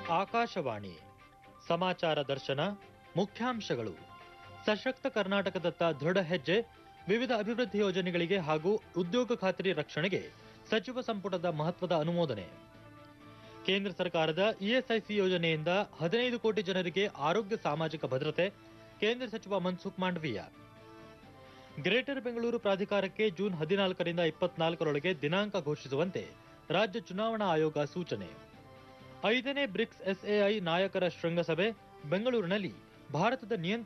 ಆಕಾಶವಾಣಿ ಸಮಾಚಾರ ದರ್ಶನ ಮುಖ್ಯಾಂಶಗಳು ಸಶಕ್ತ ಕರ್ನಾಟಕದತ್ತ ದೃಢ ಹೆಜ್ಜೆ ವಿವಿಧ ಅಭಿವೃದ್ಧಿ ಯೋಜನೆಗಳಿಗೆ ಹಾಗೂ ಉದ್ಯೋಗ ಖಾತ್ರಿ ರಕ್ಷಣೆಗೆ ಸಚಿವ ಸಂಪುಟದ ಮಹತ್ವದ ಅನುಮೋದನೆ ಕೇಂದ್ರ ಸರ್ಕಾರದ ಇಎಸ್ಐಸಿ ಯೋಜನೆಯಿಂದ ಹದಿನೈದು ಕೋಟಿ ಜನರಿಗೆ ಆರೋಗ್ಯ ಸಾಮಾಜಿಕ ಭದ್ರತೆ ಕೇಂದ್ರ ಸಚಿವ ಮನ್ಸುಖ್ ಮಾಂಡವೀಯ ಗ್ರೇಟರ್ ಬೆಂಗಳೂರು ಪ್ರಾಧಿಕಾರಕ್ಕೆ ಜೂನ್ ಹದಿನಾಲ್ಕರಿಂದ ಇಪ್ಪತ್ನಾಲ್ಕರೊಳಗೆ ದಿನಾಂಕ ಘೋಷಿಸುವಂತೆ ರಾಜ್ಯ ಚುನಾವಣಾ ಆಯೋಗ ಸೂಚನೆ ಐದನೇ ಬ್ರಿಕ್ಸ್ ಎಸ್ಎಐ ನಾಯಕರ ಶೃಂಗಸಭೆ ಬೆಂಗಳೂರಿನಲ್ಲಿ ಭಾರತದ ನಿಯಂತ್ರಣ